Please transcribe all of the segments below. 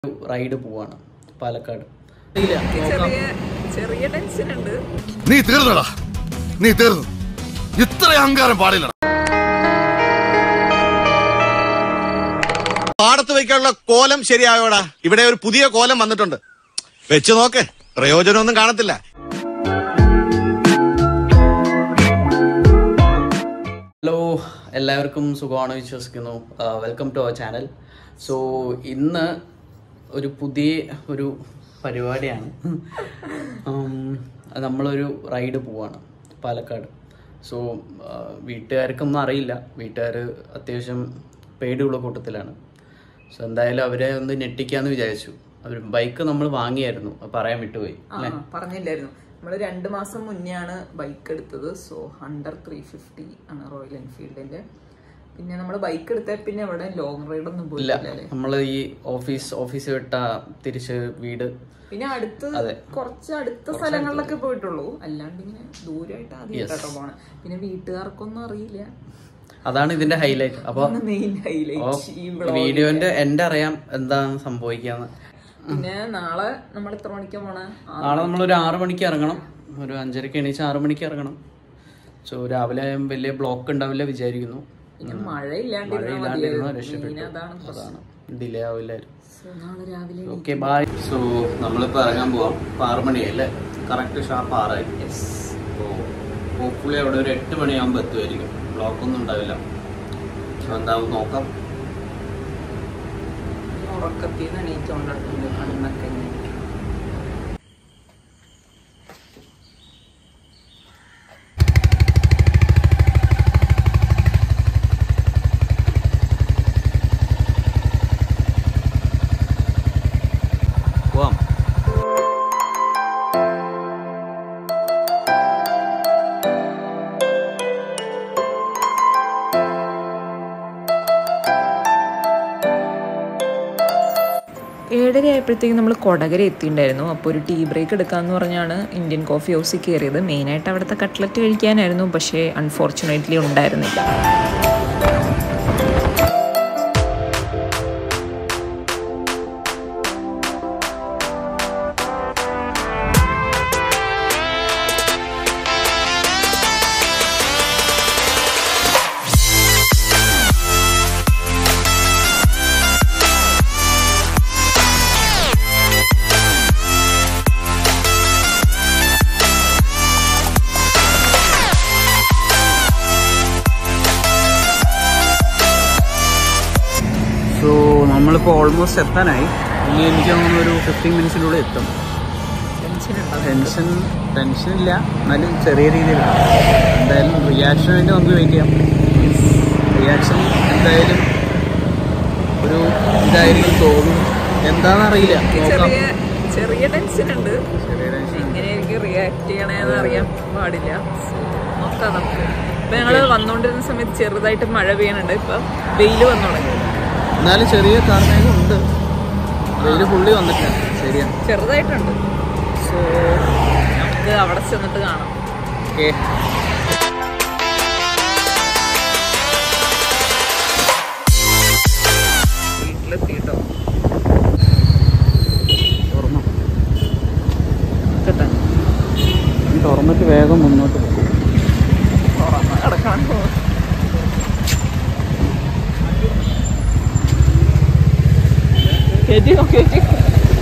Ride പോവാണ് പാലക്കാട് ഇല്ല ചെറിയ ചെറിയ ടെൻഷൻ ഉണ്ട് നീ തീർന്നടാ നീ തീർന്നു ഇത്ര അഹങ്കാരം പാടില്ല പാടത്ത് വയ്ക്കാനുള്ള കോലം ശരിയായോടാ ഇവിടെ ഒരു പുതിയ കോലം വന്നിട്ടുണ്ട് വെച്ച് നോക്ക് പ്രയോജനമൊന്നും കാണത്തില്ല ഹലോ എല്ലാവർക്കും സുഖമാണ് വിശ്വസിക്കുന്നു welcome to our channel so ഇന്ന് ഒരു പുതിയ ഒരു പരിപാടിയാണ് ഉം, നമ്മളൊരു റൈഡ് പോവാണ് പാലക്കാട് സോ വീട്ടുകാർക്കൊന്നും അറിയില്ല വീട്ടുകാർ അത്യാവശ്യം പേടിയുള്ള കൂട്ടത്തിലാണ് സോ എന്തായാലും അവരെ ഒന്ന് ഞെട്ടിക്കാന്ന് വിചാരിച്ചു അവർ ബൈക്ക് നമ്മൾ വാങ്ങിയായിരുന്നു അത് പറയാൻ വിട്ടുപോയി ആ പറഞ്ഞില്ലായിരുന്നു നമ്മള് രണ്ട് മാസം മുന്നെയാണ് ബൈക്ക് എടുത്തത് സോ ഹണ്ടർ ത്രീ ഫിഫ്റ്റി ആണ് റോയൽ എൻഫീൽഡിന്റെ പിന്നെ നമ്മൾ ബൈക്ക് എടുത്ത പിന്നെ എവിടെ ലോങ് റൈഡ് ഒന്നും ഇല്ല പോയില്ല അല്ലേ നമ്മൾ ഈ ഓഫീസ് ഓഫീസ് വിട്ട തിരിച്ച് വീട് പിന്നെ അടുത്ത് അതെ. കുറച്ച് അടുത്ത സ്ഥലങ്ങളിലൊക്കെ പോയിട്ടുള്ളൂ അല്ലാണ്ട് ഇങ്ങനെ ദൂരമായിട്ട് ആദ്യമായിട്ടോ പോണേ പിന്നെ വീട്ടുകാർക്കൊന്നും അറിയില്ല അതാണ് ഇതിന്റെ ഹൈലൈറ്റ് അപ്പൊ മെയിൻ ഹൈലൈറ്റ് ഈ vlog. വീഡിയോന്റെ എന്റെ അറിയാം എന്താണ് സംഭവിക്കാന്ന് പിന്നെ നാളെ നമ്മൾ എത്ര മണിക്കാ പോണേ ആ, നാളെ നമ്മൾ ഒരു ആറു മണിക്ക് ഇറങ്ങണം ഒരു അഞ്ചരക്ക് എണീച്ച് ആറു മണിക്ക് ഇറങ്ങണം സോ രാവിലെ വലിയ ബ്ലോക്ക് ഉണ്ടാവില്ല വിചാരിക്കുന്നു പിന്നെ മഴ ഇല്ലാണ്ട് മഴയില്ലാണ്ടിരുന്ന രക്ഷപ്പെട്ടു മെയിൻ അതാണ് പ്രശ്നം ഡിലേ ആവില്ലായിരുന്നു So, നാളെ രാവിലെ ഓക്കെ ബായ് സോ നമ്മളിപ്പോ ഇറങ്ങാൻ പോവാം ഇപ്പൊ ആറ് മണിയായി അല്ലേ കറക്റ്റ് ഷാർപ്പ് ആറായി അപ്പോൾ ഹോപ്പ്ഫുള്ളി അവിടെ ഒരു എട്ട് മണിയാകുമ്പോൾ എത്തുമായിരിക്കും ബ്ലോക്ക് ഒന്നും ഉണ്ടാവില്ല സോ എന്താവും നോക്കാം ഉറക്കത്തിൽ നിന്ന് എണീച്ചോണ്ടിട്ടുണ്ട് കണ്ണൊക്കെ ഇങ്ങനെ. പോവാം ഏഴര ആയപ്പോഴത്തേക്കും നമ്മൾ കൊടകര എത്തിയിട്ടുണ്ടായിരുന്നു അപ്പോൾ ഒരു ടീ ബ്രേക്ക് എടുക്കാമെന്ന് പറഞ്ഞാണ് ഇന്ത്യൻ കോഫി ഹൗസിൽ കയറിയത് മെയിനായിട്ട് അവിടുത്തെ കട്ട്ലറ്റ് കഴിക്കാനായിരുന്നു പക്ഷേ അൺഫോർച്ചുനേറ്റ്ലി ഉണ്ടായിരുന്നില്ല സോ നമ്മളിപ്പോൾ ഓൾമോസ്റ്റ് എത്താനായി ഇനി എനിക്ക് തോന്നുന്നു ഒരു ഫിഫ്റ്റീൻ മിനിറ്റ്സിനുള്ളിൽ എത്തും ടെൻഷൻ ടെൻഷൻ ഇല്ല എന്നാലും ചെറിയ രീതിയിലാണ് എന്തായാലും റിയാക്ഷന് വേണ്ടി നമുക്ക് വെയിറ്റ് ചെയ്യാം റിയാക്ഷൻ എന്തായാലും ഒരു ഇതായിരിക്കും തോന്നും എന്താണെന്നറിയില്ല നോക്കാം ചെറിയ ചെറിയ ടെൻഷൻ ഉണ്ട് ചെറിയ ടെൻഷൻ എങ്ങനെ എനിക്ക് റിയാക്ട് ചെയ്യണേന്ന് അറിയാൻ പാടില്ല So, നോക്കാം നമുക്ക് ഇപ്പൊ ഞങ്ങള് വന്നോണ്ടിരുന്ന സമയത്ത് ചെറുതായിട്ട് മഴ പെയ്യണുണ്ട് ഇപ്പൊ വെയില് വന്നു തുടങ്ങി എന്നാലും ചെറിയ കാർമേഘം ഉണ്ട് വെയിൽ ഫുള്ളി വന്നിട്ടില്ല ശരിയാ ചെറുതായിട്ടുണ്ട് സോ നമുക്ക് അവിടെ ചെന്നിട്ട് കാണാം ഓക്കെ വീട്ടിലെത്തിട്ടോ തുറന്നു കിട്ടാൻ തുറന്നിട്ട് വേഗം മുന്നോട്ട് പോകും തുറന്ന് കിടക്കണം കേറ്റിക്കോ കേറ്റിക്കോ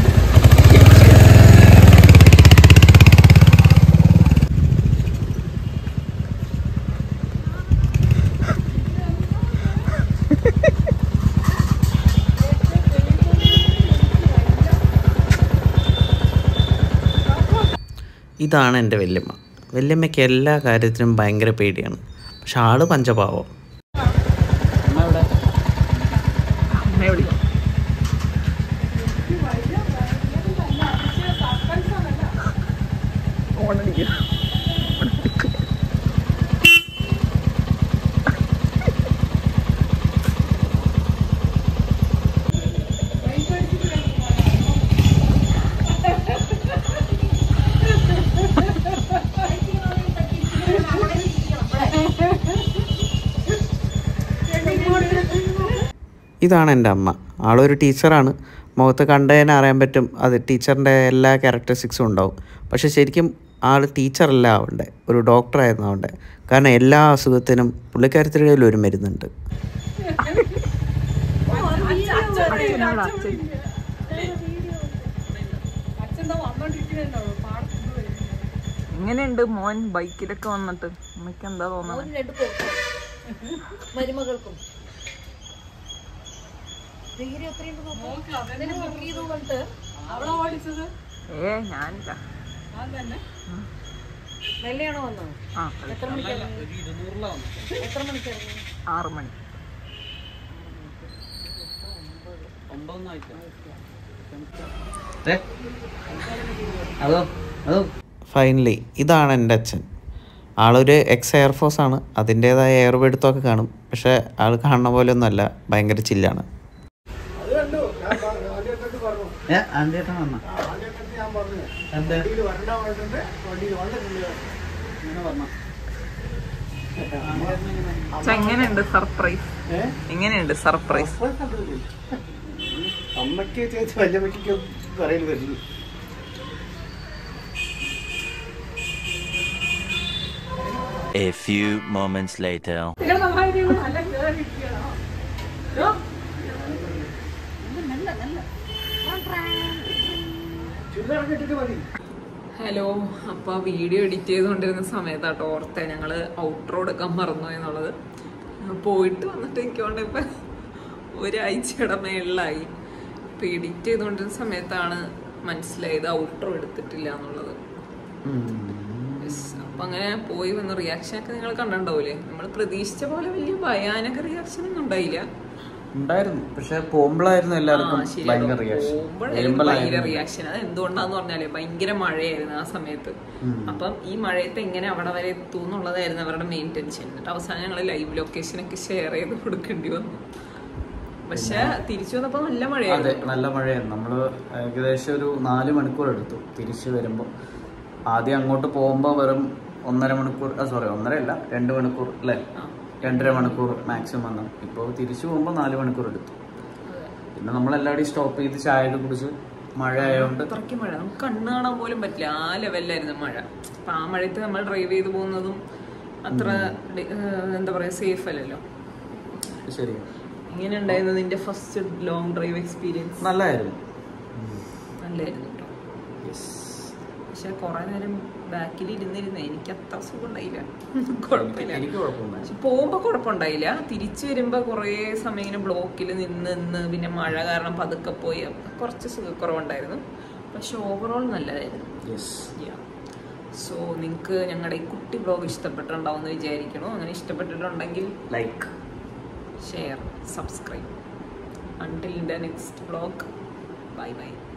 ഇതാണ് എൻ്റെ വല്യമ്മ വല്യമ്മയ്ക്ക് എല്ലാ കാര്യത്തിനും ഭയങ്കര പേടിയാണ് പക്ഷെ ആള് പഞ്ചപാവം അമ്മയെ വിളിക്കാം ഓണടിക്കുക ഇതാണ് എൻ്റെ അമ്മ ആളൊരു ടീച്ചറാണ് മുഖത്ത് കണ്ടു തന്നെ അറിയാൻ പറ്റും അത് ടീച്ചറിൻ്റെ എല്ലാ ക്യാരക്ടറിസ്റ്റിക്സും ഉണ്ടാവും പക്ഷെ ശരിക്കും ആൾ ടീച്ചറല്ല ആവണ്ടേ ഒരു ഡോക്ടറായിരുന്നു ആവണ്ടേ കാരണം എല്ലാ അസുഖത്തിനും പുള്ളിക്കാരത്തിൻ്റെ ഇടയിൽ ഒരു മരുന്നുണ്ട് എങ്ങനെയുണ്ട് മോൻ ബൈക്കിലൊക്കെ വന്നിട്ട് അമ്മയ്ക്ക് എന്താ തോന്നുന്നത് മരുമകൾക്കും ഡിഗ്രി എത്രയുണ്ട് നോക്ക് അവളെ ഓടിച്ചത് ഏ ഞാനില്ല മെല്ലെയാണോ വന്നത് ആ എത്ര മണിക്കായിരുന്നു എത്ര മണിക്കായിരുന്നു ആറ് മണി അതോ അതോ ഫൈനലി ഇതാണ് എൻ്റെ അച്ഛൻ ആളൊരു എക്സ് എയർഫോഴ്സ് ആണ് അതിൻ്റേതായ എയർപിടുത്തമൊക്കെ കാണും പക്ഷെ ആൾ കാണുന്ന പോലെ ഒന്നുമല്ല ഭയങ്കര ചില്ലാണ് എങ്ങനെയുണ്ട് സർപ്രൈസ് എങ്ങനെയുണ്ട് സർപ്രൈസ് അമ്മയ്ക്ക് ചേച്ചി വല്യമ്മയ്ക്കൊക്കെ പറയൽ വരുന്നു A few moments later. Hello അപ്പോൾ വീഡിയോ എഡിറ്റ് ചെയ്തുകൊണ്ടിരുന്ന സമയത്താട്ടോ ഓർത്തെ ഞങ്ങൾ ഔട്ട്രോ എടുക്കാൻ മറന്നു എന്നുള്ളത് പോയിട്ട് വന്നിട്ട് എനിക്ക് കൊണ്ട് ഇപ്പം ഒരാഴ്ചയുടെ മേളിലായി ഇപ്പം എഡിറ്റ് ചെയ്തുകൊണ്ടിരുന്ന സമയത്താണ് മനസ്സിലായത് ഔട്ട്രോ എടുത്തിട്ടില്ല എന്നുള്ളത് Yes. അപ്പൊ അങ്ങനെ പോയി വന്ന റിയാക്ഷൻ ഒക്കെ നിങ്ങൾ കണ്ടിട്ടുണ്ടാവൂലേ നമ്മൾ പ്രതീക്ഷിച്ച പോലെ വലിയ ഭയാനക റിയാക്ഷൻ ഒന്നും ഉണ്ടായില്ല ഉണ്ടായിരുന്നു പക്ഷെ പോകുമ്പോഴായിരുന്നു എല്ലാവർക്കും ആ, ശരിയാ. ഭയങ്കര റിയാക്ഷൻ പോകുമ്പോഴായിരുന്നു ഭയങ്കര റിയാക്ഷൻ അത് എന്തുകൊണ്ടാന്ന് പറഞ്ഞാല് ഭയങ്കര മഴയായിരുന്നു ആ സമയത്ത് അപ്പം ഈ മഴയത്ത് എങ്ങനെ അവിടെ വരെ എത്തും എന്നുള്ളതായിരുന്നു അവരുടെ മെയിൻ ടെൻഷൻ എന്നിട്ട് അവസാനം ഞങ്ങൾ ലൈവ് ലൊക്കേഷൻ ഒക്കെ ഷെയർ ചെയ്ത് കൊടുക്കേണ്ടി വന്നു പക്ഷെ തിരിച്ചു വന്നപ്പോ നല്ല അതെ മഴയായിരുന്നു നല്ല മഴയായിരുന്നു നമ്മള് ഏകദേശം ഒരു നാല് മണിക്കൂർ എടുത്തു തിരിച്ചു വരുമ്പോൾ ആദ്യം അങ്ങോട്ട് പോകുമ്പോൾ വെറും ഒന്നര മണിക്കൂർ സോറി ഒന്നര അല്ല രണ്ട് മണിക്കൂർ അല്ലേ രണ്ടര മണിക്കൂർ മാക്സിമം വന്നു ഇപ്പോൾ തിരിച്ചു പോകുമ്പോൾ നാല് മണിക്കൂർ എടുത്തു പിന്നെ നമ്മളെല്ലാവരും സ്റ്റോപ്പ് ചെയ്ത് ചായ ഒക്കെ കുടിച്ച് മഴ ആയതുകൊണ്ട് അത്രയ്ക്ക് മഴ നമുക്ക് കണ്ണ് കാണാൻ പോലും പറ്റില്ല ആ ലെവലിലായിരുന്നു മഴ അപ്പൊ ആ മഴയത്ത് നമ്മൾ ഡ്രൈവ് ചെയ്ത് പോകുന്നതും അത്ര ഡി- ഏഹ് എന്താ പറയാ സേഫ് അല്ലല്ലോ ശരി എങ്ങനെ ഉണ്ടായിരുന്നു നിന്റെ ഫസ്റ്റ് ലോങ് ഡ്രൈവ് എക്സ്പീരിയൻസ് നല്ലായിരുന്നു നല്ലായിരുന്നു കേട്ടോ പക്ഷെ കുറെ നേരം ബാക്കിൽ ഇരുന്നിരുന്ന് എനിക്ക് അത്ര സുഖം ഉണ്ടായില്ല കുഴപ്പമില്ല എനിക്ക് കുഴപ്പമൊന്നും പക്ഷെ പോകുമ്പോ കുഴപ്പമുണ്ടായില്ല തിരിച്ചു വരുമ്പോ കുറേ സമയം ഇങ്ങനെ ബ്ലോക്കിൽ നിന്ന് നിന്ന് പിന്നെ മഴ കാരണം പതുക്കെ പോയി കുറച്ച് സുഖക്കുറവുണ്ടായിരുന്നു പക്ഷെ ഓവറോൾ നല്ലതായിരുന്നു യെസ് സോ നിങ്ങൾക്ക് ഞങ്ങളുടെ ഈ കുട്ടി ബ്ലോഗ് ഇഷ്ടപ്പെട്ടിട്ടുണ്ടാവും എന്ന് വിചാരിക്കണോ അങ്ങനെ ഇഷ്ടപ്പെട്ടിട്ടുണ്ടെങ്കിൽ like share subscribe until the next blog bye by